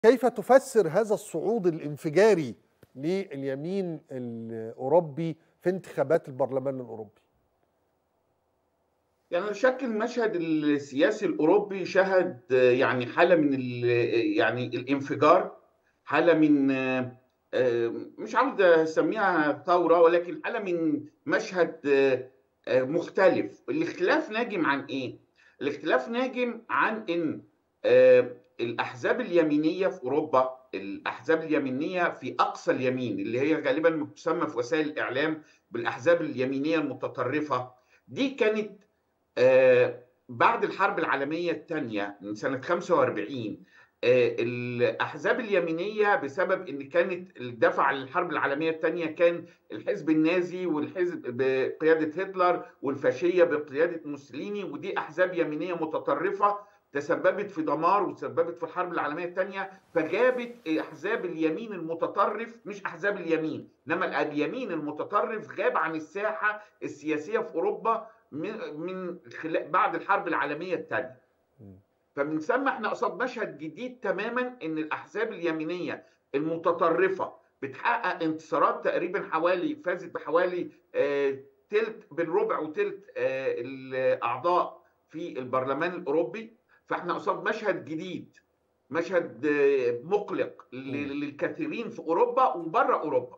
كيف تفسر هذا الصعود الانفجاري لليمين الاوروبي في انتخابات البرلمان الاوروبي يعني لا شك المشهد السياسي الاوروبي شهد يعني حاله من يعني الانفجار حاله من مش عاوز اسميها ثوره ولكن حاله من مشهد مختلف الاختلاف ناجم عن ايه الاختلاف ناجم عن ان الاحزاب اليمينيه في اوروبا الاحزاب اليمينيه في اقصى اليمين اللي هي غالبا تسمى في وسائل الاعلام بالاحزاب اليمينيه المتطرفه دي كانت بعد الحرب العالميه الثانيه من سنه 45 الاحزاب اليمينيه بسبب ان كانت الدفع للحرب العالميه الثانيه كان الحزب النازي والحزب بقياده هتلر والفاشيه بقياده موسوليني ودي احزاب يمينيه متطرفه تسببت في دمار وتسببت في الحرب العالميه الثانيه فجابت احزاب اليمين المتطرف مش احزاب اليمين انما اليمين المتطرف غاب عن الساحه السياسيه في اوروبا من من بعد الحرب العالميه الثانيه فمن ثم احنا قصاد مشهد جديد تماما ان الاحزاب اليمينيه المتطرفه بتحقق انتصارات تقريبا حوالي فازت بحوالي آه تلت بين ربع وتلت آه الاعضاء في البرلمان الاوروبي فاحنا قصاد مشهد جديد مشهد آه مقلق للكثيرين في اوروبا وبره اوروبا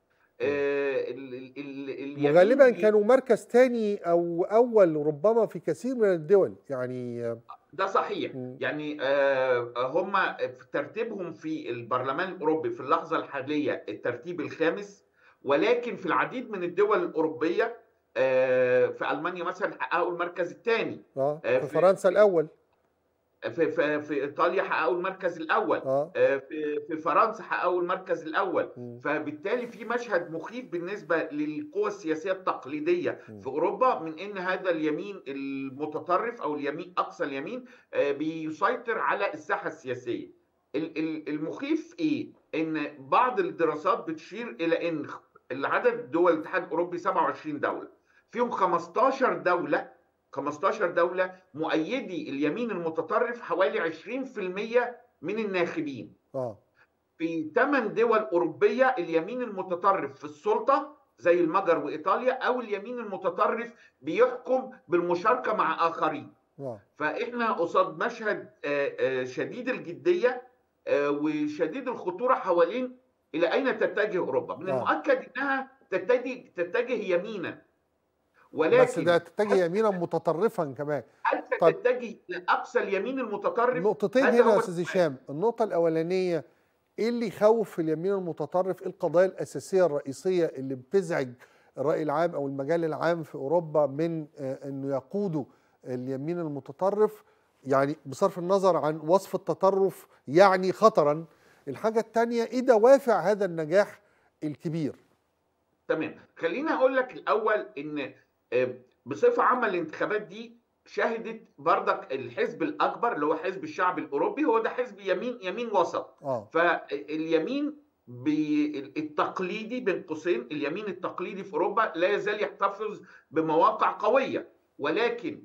وغالبا كانوا مركز ثاني او اول ربما في كثير من الدول يعني ده صحيح م. يعني هم في ترتيبهم في البرلمان الاوروبي في اللحظه الحاليه الترتيب الخامس ولكن في العديد من الدول الاوروبيه في المانيا مثلا حققوا المركز الثاني اه في فرنسا الاول في في في ايطاليا حققوا المركز الاول آه. في في فرنسا حققوا المركز الاول م. فبالتالي في مشهد مخيف بالنسبه للقوى السياسيه التقليديه م. في اوروبا من ان هذا اليمين المتطرف او اليمين اقصى اليمين بيسيطر على الساحه السياسيه المخيف ايه ان بعض الدراسات بتشير الى ان العدد دول الاتحاد الاوروبي 27 دوله فيهم 15 دوله 15 دولة مؤيدي اليمين المتطرف حوالي 20% من الناخبين اه في 8 دول أوروبية اليمين المتطرف في السلطة زي المجر وإيطاليا أو اليمين المتطرف بيحكم بالمشاركة مع آخرين آه. فإحنا قصاد مشهد شديد الجدية وشديد الخطورة حوالين إلى أين تتجه أوروبا من آه. المؤكد أنها تتجه, تتجه يمينا ولكن بس ده تتجه يمينا متطرفا كمان هل ستتجه لاقصى اليمين المتطرف نقطتين هنا يا استاذ هشام النقطه الاولانيه ايه اللي يخوف في اليمين المتطرف ايه القضايا الاساسيه الرئيسيه اللي بتزعج الراي العام او المجال العام في اوروبا من انه يقودوا اليمين المتطرف يعني بصرف النظر عن وصف التطرف يعني خطرا الحاجه الثانيه ايه دوافع هذا النجاح الكبير تمام خليني اقول لك الاول ان بصفه عامه الانتخابات دي شهدت بردك الحزب الاكبر اللي هو حزب الشعب الاوروبي هو ده حزب يمين يمين وسط اه فاليمين التقليدي بين قوسين اليمين التقليدي في اوروبا لا يزال يحتفظ بمواقع قويه ولكن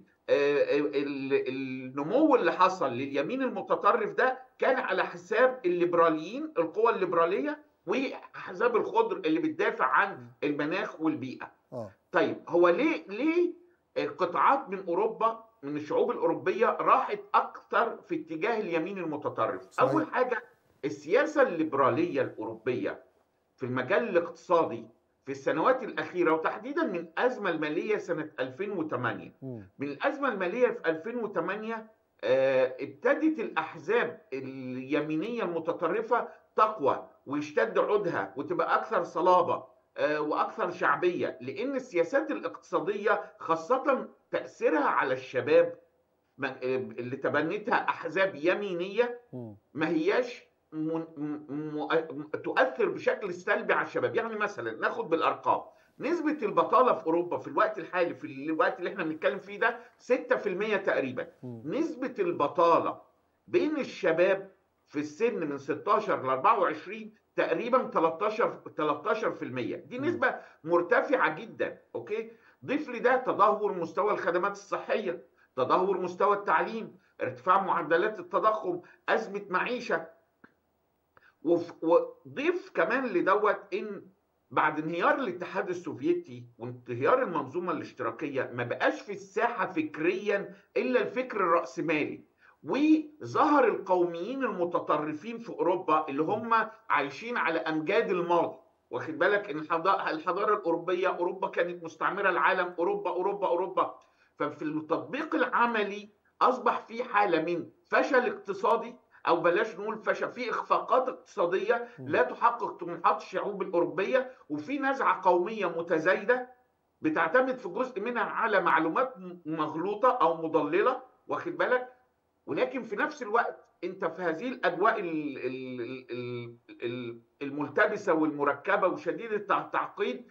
النمو اللي حصل لليمين المتطرف ده كان على حساب الليبراليين القوى الليبراليه واحزاب الخضر اللي بتدافع عن المناخ والبيئه اه طيب هو ليه ليه قطاعات من اوروبا من الشعوب الاوروبيه راحت اكثر في اتجاه اليمين المتطرف صحيح. اول حاجه السياسه الليبراليه الاوروبيه في المجال الاقتصادي في السنوات الاخيره وتحديدا من الازمه الماليه سنه 2008 م. من الازمه الماليه في 2008 آه ابتدت الاحزاب اليمينيه المتطرفه تقوى ويشتد عودها وتبقى اكثر صلابه واكثر شعبيه لان السياسات الاقتصاديه خاصه تاثيرها على الشباب اللي تبنتها احزاب يمينيه ما هياش م... م... تؤثر بشكل سلبي على الشباب يعني مثلا ناخد بالارقام نسبة البطالة في أوروبا في الوقت الحالي في الوقت اللي احنا بنتكلم فيه ده 6% تقريبا نسبة البطالة بين الشباب في السن من 16 ل 24 تقريبا 13 13% دي نسبة مرتفعة جدا اوكي ضيف لي ده تدهور مستوى الخدمات الصحية تدهور مستوى التعليم ارتفاع معدلات التضخم أزمة معيشة وف وضيف كمان لدوّة إن بعد انهيار الاتحاد السوفيتي وانهيار المنظومة الاشتراكية ما بقاش في الساحة فكريًا إلا الفكر الرأسمالي، وظهر القوميين المتطرفين في أوروبا اللي هم عايشين على أمجاد الماضي، واخد بالك إن الحضا الحضارة الأوروبية أوروبا كانت مستعمرة العالم، أوروبا، أوروبا، أوروبا، ففي التطبيق العملي أصبح في حالة من فشل اقتصادي أو بلاش نقول فشل، في إخفاقات اقتصادية لا تحقق طموحات الشعوب الأوروبية، وفي نزعة قومية متزايدة بتعتمد في جزء منها على معلومات م مغلوطة أو مضللة، واخد بالك؟ ولكن في نفس الوقت أنت في هذه الأجواء ال ال ال ال الملتبسة والمركبة وشديدة التعقيد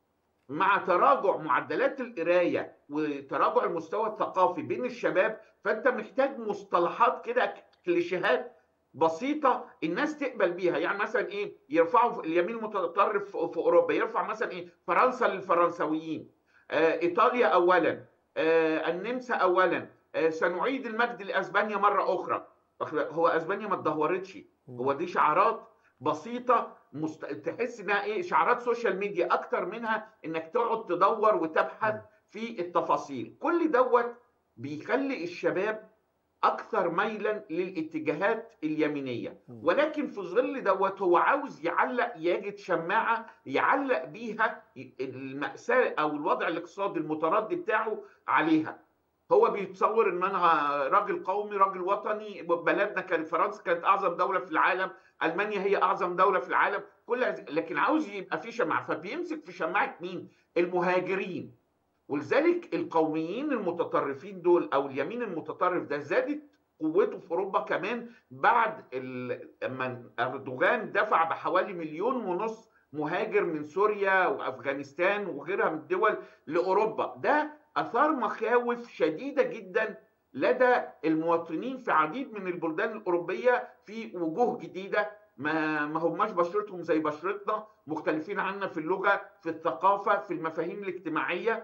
مع تراجع معدلات القراية وتراجع المستوى الثقافي بين الشباب، فأنت محتاج مصطلحات كده كليشيهات بسيطة الناس تقبل بيها، يعني مثلًا إيه، يرفعوا اليمين المتطرف في أوروبا يرفع مثلًا إيه، فرنسا للفرنساويين، آآ إيطاليا أولًا، آآ النمسا أولًا، آآ سنعيد المجد لأسبانيا مرة أخرى، واخد بالك، هو أسبانيا ما اتدهورتش، هو دي شعارات بسيطة مست تحس إنها إيه، شعارات سوشيال ميديا أكتر منها إنك تقعد تدوّر وتبحث في التفاصيل، كل دوّة بيخلّي الشباب أكثر ميلًا للاتجاهات اليمينية، ولكن في ظل دوّة هو عاوز يعلّق يجد شماعة يعلّق بيها ي المأساة أو الوضع الاقتصادي المتردي بتاعه عليها، هو بيتصوّر إن أنا راجل قومي، راجل وطني، بلدنا كانت فرنسا كانت أعظم دولة في العالم، ألمانيا هي أعظم دولة في العالم، كل هذه لكن عاوز يبقى في شماعة، فبيمسك في شماعة مين؟ المهاجرين، ولذلك القوميين المتطرفين دول أو اليمين المتطرف ده زادت قوته في أوروبا كمان بعد ال أمّا أردوغان دفع بحوالي 1.500.000 مهاجر من سوريا وأفغانستان وغيرها من الدول لأوروبا، ده أثار مخاوف شديدة جدًا لدى المواطنين في عديد من البلدان الأوروبية في وجوه جديدة ما ما هماش بشرتهم زي بشرتنا، مختلفين عنا في اللغة، في الثقافة، في المفاهيم الاجتماعية،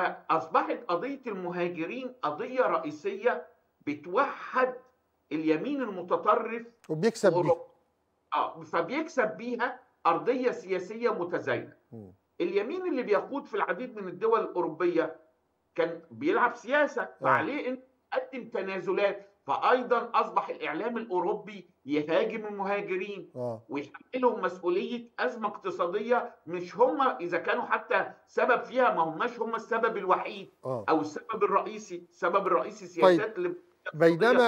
فأصبحت قضية المهاجرين قضية رئيسية بتوحّد اليمين المتطرف وبيكسب في بيها. أوروبا. آه، فبيكسب بيها أرضية سياسية متزايدة. إمم. اليمين اللي بيقود في العديد من الدول الأوروبية كان بيلعب سياسة، آه. فعليه إنه يقدم تنازلات، فأيضًا أصبح الإعلام الأوروبي يهاجم المهاجرين آه. ويحمّلهم مسؤولية أزمة اقتصادية مش هم إذا كانوا حتى سبب فيها ما هماش هم السبب الوحيد آه. أو السبب الرئيسي، السبب الرئيسي طيب سياسات اللي بينما